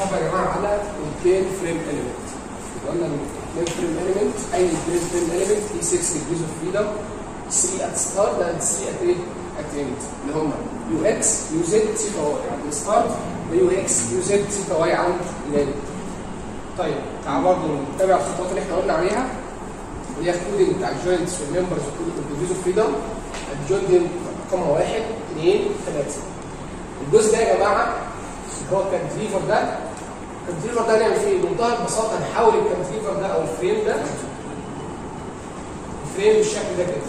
بنصبر يا جماعه على البلين فريم اليمنت قلنا البلين فريم اليمنت اي بلين فريم اليمنت في 6 ديجريز اوف فريدم 3 ات ستارت اند 3 ات ايه؟ ات اند اللي هم يو اكس يو زد سيتا واي عند الستارت ويو اكس يو زد سيتا واي عند الاند طيب تعال برضه نتابع الخطوات اللي احنا قلنا عليها اللي هي الكودنج بتاع الجوينتس والممبرز والديجريز اوف فريدم الجوينت رقمها واحد اثنين ثلاثه الجزء ده يا جماعه اللي هو الكانتليفر ده الكانتليفر ده هنعمل فيه ايه؟ بمنتهى البساطه هنحول الكانتليفر ده او الفريم ده الفريم بالشكل ده كده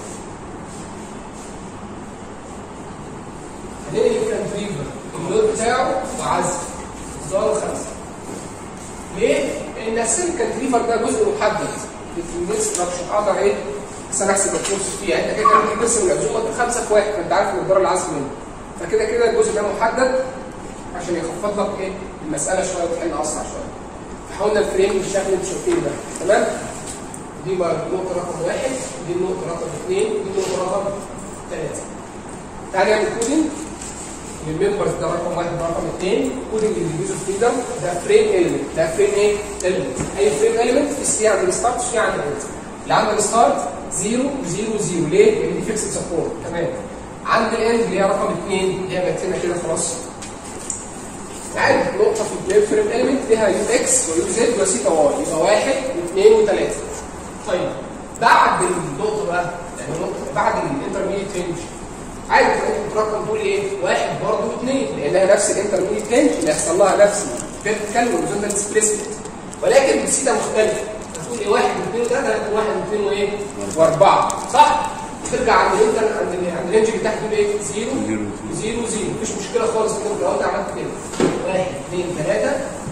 هننقل الكانتليفر اللود بتاعه وعزل الزرار خمسه ليه؟ لان اساسا الكانتليفر ده جزء محدد في الكومبليت ستراكشر اقدر ايه؟ بس انا احسب الفورس فيه يعني انت كده كده ممكن تقسم العزومه خمسه في واحد فانت عارف مقدار العزم منه فكده كده الجزء ده محدد عشان يخفض لك ايه المساله شويه وتحل اسرع شويه فحاولنا الفريم بالشكل اللي انتوا شايفينه ده تمام دي بقى النقطه رقم واحد دي النقطه رقم اثنين دي النقطه رقم ثلاثه تعالى نعمل كودنج للممبرز ده رقم واحد ده رقم اثنين كودنج لليوزر فريدم ده فريم اليمنت ده فريم ايه؟ اليمنت اي فريم اليمنت في سي عند الستارت وفي عند الاند اللي عند الستارت 0 0 0 ليه؟ لان دي فيكسد سبورت تمام عند الاند اللي هي رقم اثنين اللي هي بقت كده خلاص عندي نقطه في البلاي فريم اليمنت ليها يو اكس ويو زد وسيتا واي يبقى واحد واثنين وثلاثه طيب بعد النقطه بقى يعني نقطه بعد الانترميديت رينج عادي ممكن ترقم تقول ايه؟ واحد برضه واثنين لانها نفس الانترميديت رينج اللي هيحصل لها نفس الفيرتيكال والهوريزونتال ديسبيسمنت ولكن بسيتا مختلفه هتقول ايه واحد واثنين وثلاثه هتقول واحد واثنين وايه؟ واربعه صح؟ ترجع عند الانتر عند ال- عند الرينج بتاعك تقول ايه؟ زيرو زيرو زيرو مفيش مشكله خالص في لو انت عملت كده واحد اثنين ثلاثه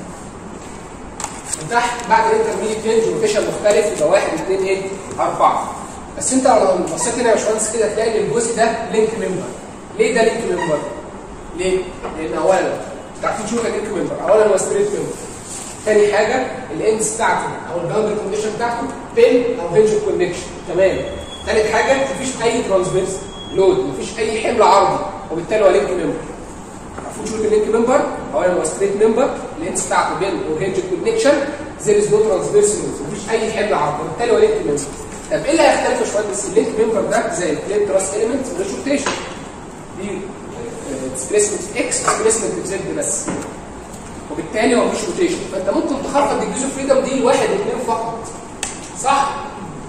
وتحت بعد الانترميديت رينج روتيشن مختلف يبقى واحد اثنين ايه؟ اربعه بس انت لو بصيت هنا يا باشمهندس كده تلاقي ان الجزء ده لينك ممبر ليه ده لينك ممبر؟ ليه؟ لان اولا انتوا عارفين شو لينك ممبر اولا هو ستريت ممبر تاني حاجه الاندز بتاعته او الباوندري كونديشن بتاعته بين او هنج كونكشن تمام تالت حاجه مفيش اي ترانسفيرس لود مفيش اي حمل عرضي وبالتالي هو لينك ممبر عارفين شو اللينك ممبر اولا هو ستريت ممبر الاندز بتاعته بين او هنج كونكشن زي از نو ترانسفيرس لود مفيش اي حمل عرضي وبالتالي هو لينك ممبر طب ايه اللي هيختلف يا باشمهندس اللينك ممبر ده زي البلين تراس اليمنت مش روتيشن دي ديسبيسمنت اكس ديسبيسمنت زد بس وبالتالي هو مفيش روتيشن فانت ممكن تخفض الجزء فريدم دي لواحد اثنين فقط صح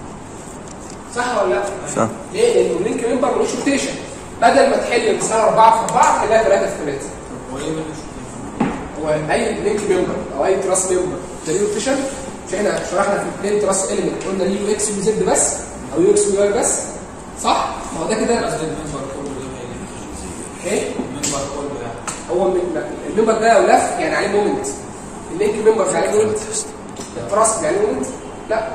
صح ولا لا؟ صح ليه؟ لان اللينك ممبر ملوش روتيشن بدل ما تحل المساله 4 في 4 خليها 3 في 3 هو ايه ملوش هو اي لينك ممبر او اي تراس ممبر ده ليه روتيشن مش احنا شرحنا في البلين تراس اليمنت قلنا ليه يو اكس ويو زد بس او يو اكس ويو واي بس صح؟ ما هو ده كده قصدي المنبر كله ده ما يلفش ايه؟ المنبر كله يعني هو من- لا، الممبر ده لو لف يعني عليه مومنت اللينك ممبر عليه مومنت التراس عليه مومنت لا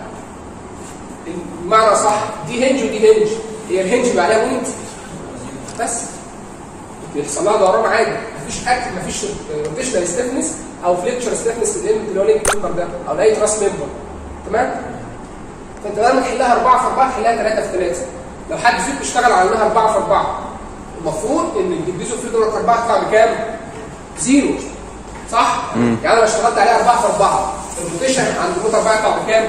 المعنى صح دي هنج ودي هنج هي الهنج بيبقى عليها مومنت بس بيحصل لها دوران عادي مفيش اكل مفيش روتيشنال ستيفنس او فليكشر ستيفنس للإلمنت اللي هو لينك ممبر ده او لاي تراس ممبر تمام فانت بدل ما تحلها 4 في 4 تحلها 3 في 3 لو حد فيكم اشتغل على انها 4 في 4 المفروض ان الديفيزور في دولار 4 تطلع بكام؟ زيرو صح؟ يعني انا لو اشتغلت عليها 4 في 4 الروتيشن عند النقطه 4 يطلع بكام؟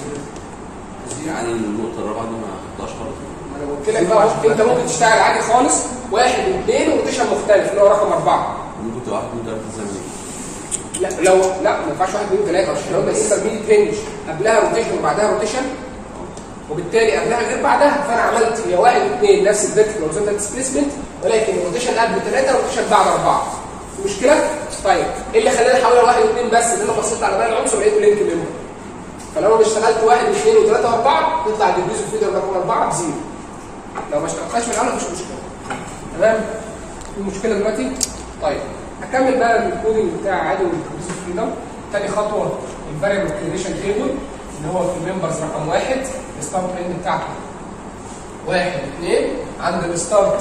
يعني النقطة الرابعة دي ما حطهاش خالص ما انا قلت لك بقى انت ممكن تشتغل عادي خالص واحد واثنين وروتيشن مختلف اللي هو رقم اربعه ممكن تبقى واحد من ثلاثة زي ما هي. لا لو لا ما ينفعش واحد اثنين ثلاثه عشان قلنا انترميديت رينج قبلها روتيشن وبعدها روتيشن وبالتالي قبلها غير بعدها فانا عملت هي واحد واثنين نفس الفيرتيكال هوريزونتال ديسبيسمنت ولكن الروتيشن قبل ثلاثه والروتيشن بعد اربعه في مشكله؟ طيب ايه اللي خلاني احولها واحد واثنين بس ان انا بصيت على باقي العنصر لقيته لينك ممبر فلو انا اشتغلت واحد واثنين وثلاثه واربعه يطلع الديفيوز فيدر رقم اربعه بزيرو لو ما اشتغلتهاش من الاول مفيش مشكله تمام في مشكله دلوقتي طيب هكمل بقى الكودنج بتاع عادي والكوديشن فريدم تاني خطوه الفاريبل كريشن تيبل اللي هو في الممبرز رقم واحد الستارت اند بتاعته واحد اثنين عند الستارت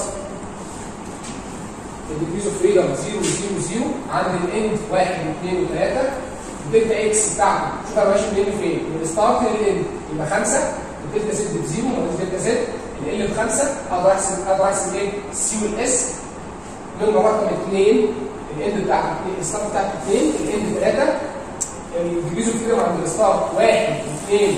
الديفيوز فريدم 0 0 0 عند الاند واحد واثنين وثلاثه الدلتا اكس بتاعته شوف انا ماشي منين لفين من الستارت للاند يبقى خمسه الدلتا زد بزيرو ولا الدلتا زد ال بخمسه اقدر احسب اقدر احسب ايه؟ السي والاس نمبر رقم اثنين الاند بتاعت اثنين الستارت بتاعت اثنين الاند ثلاثه الديفيجن فريدم عند الستارت واحد اثنين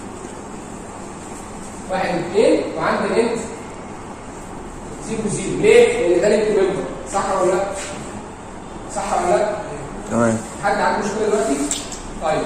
واحد اثنين وعند الاند زيرو زيرو ليه؟ لان ده لينك ممبر صح ولا لا؟ صح ولا لا؟ تمام حد عنده مشكله دلوقتي؟ طيب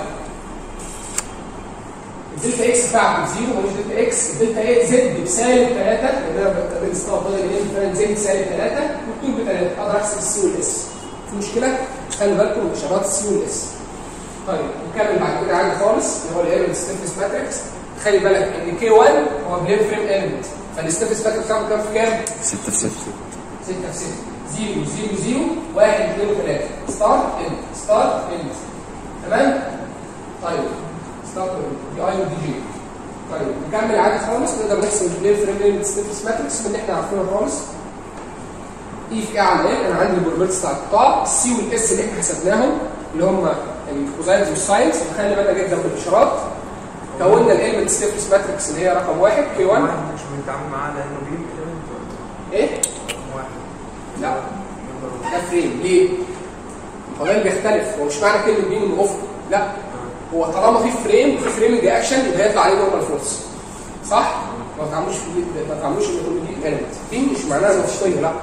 الدلتا اكس بتاعته زيرو مش دلتا اكس الدلتا ايه زد بسالب 3 لان انا بقدر استوعب بدل ايه فعلا زد بسالب 3 والطول ب 3 اقدر احسب السي والاس في مشكله؟ خلي بالكم من اشارات السي والاس طيب نكمل بعد كده عادي خالص اللي هو الايرون ستيفنس ماتريكس خلي بالك ان كي 1 هو بلين فريم ايلمنت فالستيفنس ماتريكس بتاعته كام في كام؟ 6 في 6 6 في 6 0 0 0 1 2 3 ستارت اند ستارت اند تمام طيب ستارت دي اي ودي جي طيب نكمل عادي خالص نقدر نحسب البلاي فريم ايلمنت ستيفنس ماتريكس من اللي احنا عارفينها خالص اي في ايه على ايه انا عندي البروبرتيز بتاع القطاع السي والاس اللي احنا حسبناهم اللي هم الكوزاينز والساينز خلي بالك جدا بالاشارات كونا الايلمنت ستيفنس ماتريكس اللي هي رقم واحد كي 1 مش بنتعامل معاه لانه بيم element ولا ايه؟ واحد لا ده فريم ليه؟ هو ده اللي بيختلف هو مش معنى كلمه بين انه افق لا هو طالما في فريم في فريمنج اكشن يبقى هيطلع عليه نورمال فورس صح؟ ما تعملوش في ما تعملوش ان كل دي ايلمنت دي مش معناها نشطيه لا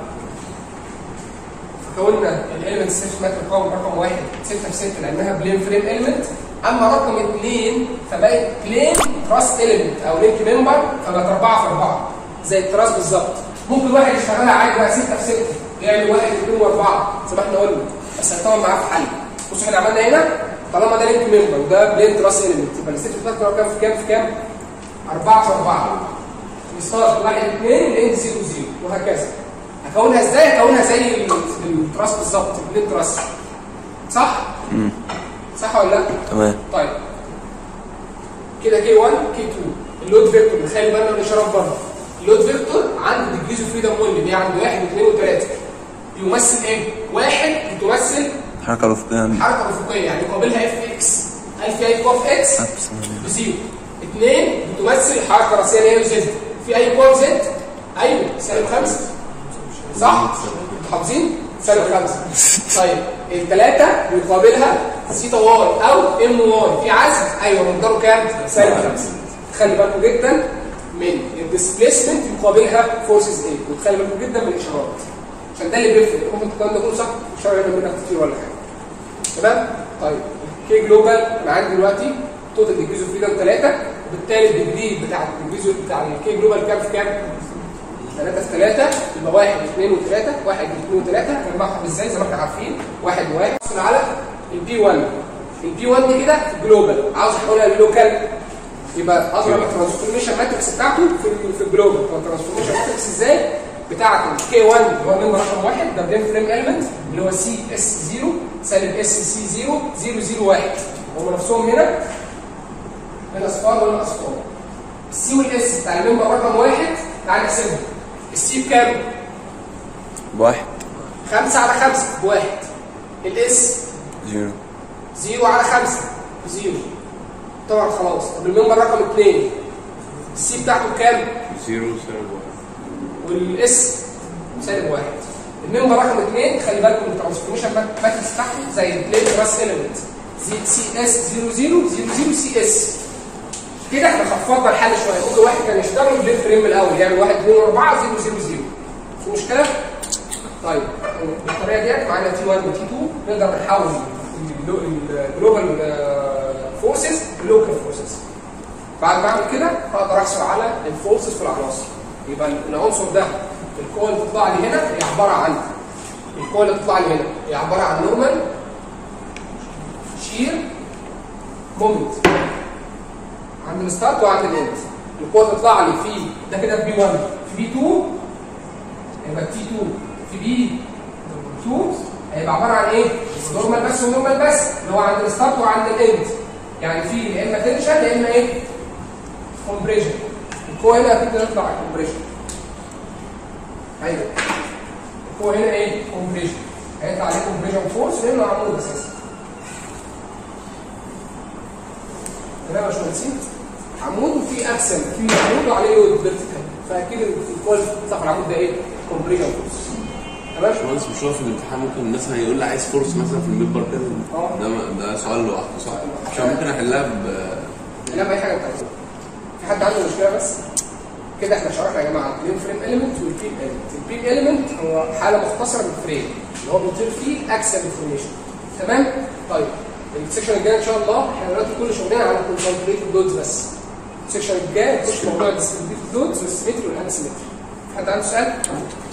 فكوننا الايلمنت ستيف ماتر رقم رقم واحد 6 في 6 لانها بلين فريم ايلمنت اما رقم اثنين فبقت بلين تراست ايلمنت او لينك ممبر فبقت 4 في 4 زي التراست بالظبط ممكن واحد يشتغلها عادي بقى 6 في 6 يعمل واحد اثنين واربعه زي ما احنا قلنا بس هيطول معاه في حل بصوا احنا عملنا هنا طالما ده لينك ممبر وده بلين تراست ايلمنت يبقى الستيف ماتر كام في كام في كام؟ 4 في 4 يستارت واحد اثنين الاند 0 0 وهكذا هكونها ازاي؟ هكونها زي ال- التراست بالظبط البلين تراست صح؟ صح ولا لا؟ تمام طيب كده كي 1 كي 2 اللود فيكتور نخلي بالنا من الاشارات بره اللود فيكتور عنده ديجريز اوف فريدم 1 اللي هي عنده 1 و2 و3 بيمثل ايه؟ واحد بتمثل الحركة الأفقية حركه افقيه يعني يقابلها اف اكس هل في اي قوه في اكس؟ بزيرو اثنين بتمثل الحركه الراسيه اللي هي زد في اي قوه في زد؟ ايوه سالب خمسه صح؟ حافظين؟ سالب خمسه طيب الثلاثه بيقابلها سيتا واي او ام واي في عزم ايوه مقداره كام؟ سالب خمسه خلي بالكم جدا من الديسبيسمنت يقابلها فورسز ايه وتخلي بالكم جدا من الاشارات عشان ده اللي بيفرق ممكن الكلام ده كله صح اشاره هنا منك كتير ولا حاجه تمام طيب كي جلوبال انا عندي دلوقتي توتال ديجريز اوف فريدم 3 وبالتالي الديجري بتاع الديجريز بتاع الكي جلوبال كام في كام؟ 3 في 3 يبقى 1 2 و3 1 2 و3 هنجمعهم ازاي زي ما احنا عارفين 1 و1 اصل على البي 1 البي 1 دي كده في الجلوبال عاوز احولها للوكال يبقى اضرب الترانسفورميشن ماتريكس بتاعته في ال- في الجلوبال هو الترانسفورميشن ماتريكس ازاي؟ بتاعت الكي 1 اللي هو النمبر رقم 1 ده بريم فريم اليمنت اللي هو سي اس 0 سالب اس سي 0 0 0 1 هم نفسهم هنا هنا اصفار وهنا اصفار السي والاس بتاع النمبر رقم 1 تعال نحسبهم السي بكام؟ بواحد 5 على 5 بواحد الاس زيرو 0 على 5 بزيرو طبعا خلاص طب النمبر رقم 2 السي بتاعته بكام؟ زيرو سالب واحد والاس سالب واحد النمبر رقم 2 خلي بالكم من الترانسفورميشن ماتريكس بتاعته زي البليت راس اليمنت سي اس 0 0 0 0 سي اس كده احنا خفضنا الحل شويه ممكن واحد كان يشتغل بليت فريم من الاول يعمل 1 2 4 0 0 0 في مشكله؟ طيب بالطريقه ديت معانا تي 1 وتي 2 نقدر نحول الجلوبال فورسز للوكال فورسز بعد ما اعمل كده اقدر احصل على الفورسز في العناصر يبقى العنصر ده القوه اللي بتطلع لي هنا هي عباره عن القوه اللي بتطلع لي هنا هي عباره عن نورمال شير مومنت عند الستارت وعند الاند القوه اللي بتطلع لي في ده كده في بي 1 في بي 2 هيبقى تي 2 في بي 2 هيبقى عباره عن ايه؟ نورمال بس ونورمال بس اللي هو عند الستارت وعند الاند يعني في يا اما تنشن يا اما ايه؟ كومبريشن القوه هنا هتبدا تطلع كومبريشن ايوه القوه هنا ايه؟ كومبريشن هيطلع عليه كومبريشن فورس لانه عمود اساسا تمام يا باشمهندسين؟ عمود وفي اكسل في عمود وعليه لود فيرتيكال فاكيد القوه اللي بتطلع في العمود ده ايه؟ كومبريشن فورس تمام باشمهندس مش هو في الامتحان ممكن مثلا يقول لي عايز فورس مثلا في الميد كده اه. ده ما- ده سؤال لوحده صح؟ عشان ممكن احلها ب لا باي حاجه انت عايزها في حد عنده مشكله بس كده احنا شرحنا يا جماعه البلين فريم اليمنت والبيم اليمنت البيم اليمنت هو حاله مختصره من الفريم اللي هو بيطير فيه الاكسل انفورميشن تمام طيب السكشن الجاي ان شاء الله احنا دلوقتي كل شغلنا على الكونسنتريتد دودز بس السكشن الجاي نخش موضوع الديستريبيوتد دودز والسيمتري والانسيمتري حد عنده سؤال؟